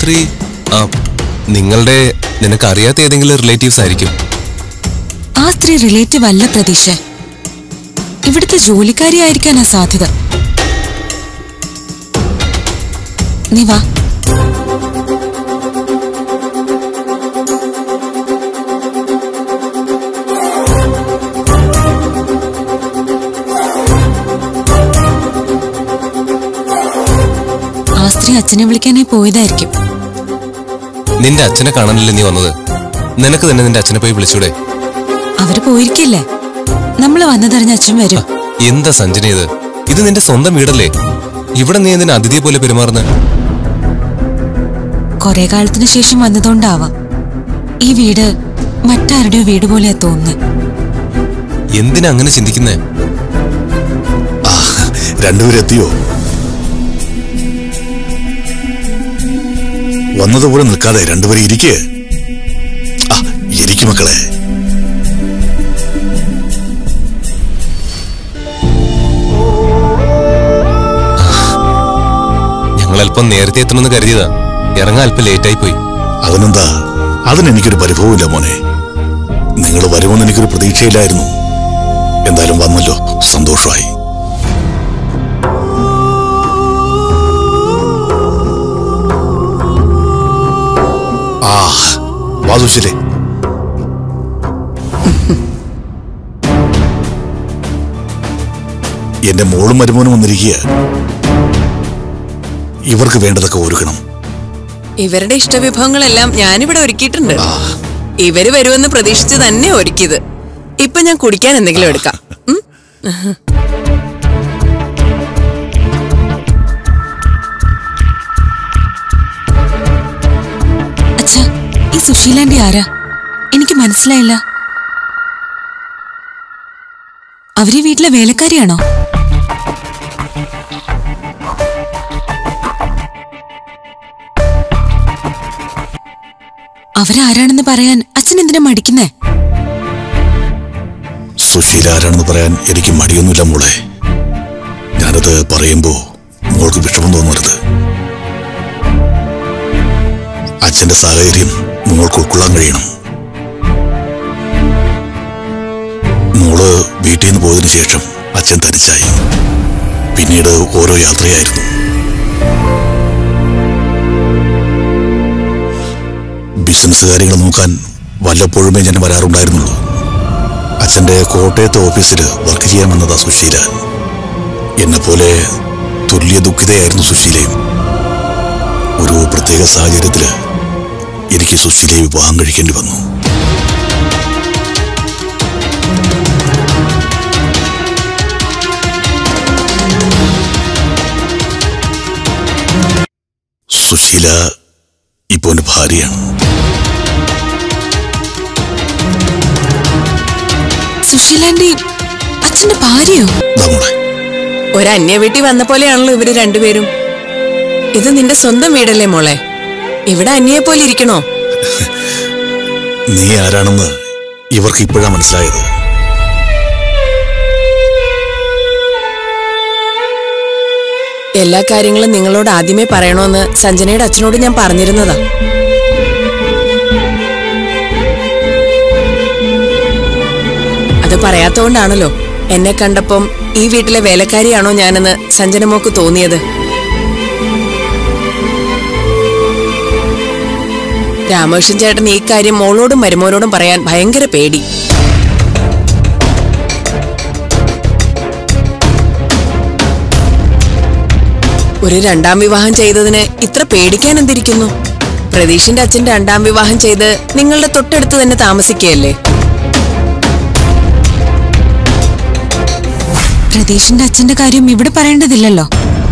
സ്ത്രീ ആ നിങ്ങളുടെ നിനക്കറിയാത്ത ഏതെങ്കിലും റിലേറ്റീവ്സ് ആയിരിക്കും ആ സ്ത്രീ റിലേറ്റീവ് അല്ല പ്രതീക്ഷ ഇവിടുത്തെ ജോലിക്കാരിയായിരിക്കാനാ സാധ്യത നീ വാ ആ സ്ത്രീ അച്ഛനെ വിളിക്കാനായി പോയതായിരിക്കും നിന്റെ അച്ഛനെ കാണാനല്ലേ നീ വന്നത് നിനക്ക് തന്നെ നിന്റെ അച്ഛനെ പോയി വിളിച്ചൂടെ അവര് പോയിരിക്കില്ലേ നമ്മൾ വന്നതറിഞ്ഞ അച്ഛൻ വരും എന്താ സഞ്ജന ഇത് ഇത് നിന്റെ സ്വന്തം വീടല്ലേ ഇവിടെ നീ എന്തിനാ അതിഥിയെ പോലെ പെരുമാറുന്നത് കുറെ കാലത്തിന് ശേഷം വന്നതുകൊണ്ടാവാം ഈ വീട് മറ്റാരുടെയോ വീട് പോലെയാ തോന്നുന്നത് എന്തിനാ അങ്ങനെ ചിന്തിക്കുന്നേ ആ രണ്ടുപേരും എത്തിയോ വന്നതുപോലെ നിൽക്കാതെ രണ്ടുപേരും ഇരിക്കേ ആ ഇരിക്കും മക്കളെ ഞങ്ങൾ അല്പം നേരത്തെ എത്തണമെന്ന് കരുതിയതാ ഇറങ്ങാൻ അല്പം ലേറ്റായി പോയി അതിനെന്താ അതിനെനിക്കൊരു പരിഭവമില്ല മോനെ നിങ്ങൾ വരുമെന്ന് എനിക്കൊരു പ്രതീക്ഷയില്ലായിരുന്നു എന്തായാലും വന്നല്ലോ സന്തോഷമായി ആ വാസുശിലേ എന്റെ മോളും മരുമോനും വന്നിരിക്കുക ഇവർക്ക് വേണ്ടതൊക്കെ ഒരുക്കണം ഇവരുടെ ഇഷ്ടവിഭവങ്ങളെല്ലാം ഞാനിവിടെ ഒരുക്കിയിട്ടുണ്ട് ആ ഇവര് വരുമെന്ന് പ്രതീക്ഷിച്ച് തന്നെ ഒരുക്കിയത് ഇപ്പൊ ഞാൻ കുടിക്കാൻ എന്തെങ്കിലും എടുക്കാം ഉം? അച്ഛാ ഈ സുശീലാന്റെ ആരാ എനിക്ക് മനസ്സിലായില്ല അവരീ വീട്ടിലെ വേലക്കാരിയാണോ അവരാരാണെന്ന് പറയാൻ അച്ഛൻ എന്തിനാ മടിക്കുന്നേ സുശീല ആരാണെന്ന് പറയാൻ എനിക്ക് മടിയൊന്നുമില്ല മോളെ ഞാനത് പറയുമ്പോ മോൾക്ക് വിഷമം തോന്നരുത് അച്ഛന്റെ സാഹചര്യം മോൾക്ക് ഉൾക്കൊള്ളാൻ കഴിയണം മോള് വീട്ടിൽ നിന്ന് പോയതിനു ശേഷം അച്ഛൻ തനിച്ചായി പിന്നീട് ഓരോ യാത്രയായിരുന്നു ബിസിനസ് കാര്യങ്ങൾ നോക്കാൻ വല്ലപ്പോഴുമേ ഞാൻ വരാറുണ്ടായിരുന്നുള്ളൂ അച്ഛന്റെ കോട്ടയത്തെ ഓഫീസിൽ വർക്ക് ചെയ്യാൻ വന്നതാ സുശീല എന്നെ പോലെ തുല്യ ദുഃഖിതയായിരുന്നു സുശീലയും ഒരു പ്രത്യേക സാഹചര്യത്തില് എനിക്ക് സുശീലയെ വിവാഹം കഴിക്കേണ്ടി വന്നു സുശീല ഇപ്പോ എന്റെ ഭാര്യയാണ് സുശീലാന്റെ അച്ഛന്റെ ഭാര്യയോ ദാ മോളെ ഒരു അന്യ വീട്ടിൽ വന്ന പോലെയാണല്ലോ ഇവര് രണ്ടുപേരും ഇത് നിന്റെ സ്വന്തം വീടല്ലേ മോളെ ഇവിടെ അന്യയെ പോലെ ഇരിക്കണോ നീ ആരാണെന്ന് ഇവർക്ക് ഇപ്പോഴാ മനസ്സിലായത് എല്ലാ കാര്യങ്ങളും നിങ്ങളോട് ആദ്യമേ പറയണമെന്ന് സഞ്ജനയുടെ അച്ഛനോട് ഞാൻ പറഞ്ഞിരുന്നതാ അത് പറയാത്തോണ്ടാണല്ലോ എന്നെ കണ്ടപ്പം ഈ വീട്ടിലെ വേലക്കാരിയാണോ ഞാനെന്ന് സഞ്ജന മോക്ക് തോന്നിയത് രാമകൃഷ്ണൻ ചേട്ടൻ ഈ കാര്യം മോളോടും മരുമോനോടും പറയാൻ ഭയങ്കര പേടി ഒരു രണ്ടാം വിവാഹം ചെയ്തതിന് ഇത്ര പേടിക്കാൻ എന്തിരിക്കുന്നു പ്രതീഷിന്റെ അച്ഛൻ രണ്ടാം വിവാഹം ചെയ്ത് നിങ്ങളുടെ തൊട്ടടുത്ത് തന്നെ താമസിക്കുകയല്ലേ പ്രതീഷിന്റെ അച്ഛന്റെ കാര്യം ഇവിടെ പറയേണ്ടതില്ലല്ലോ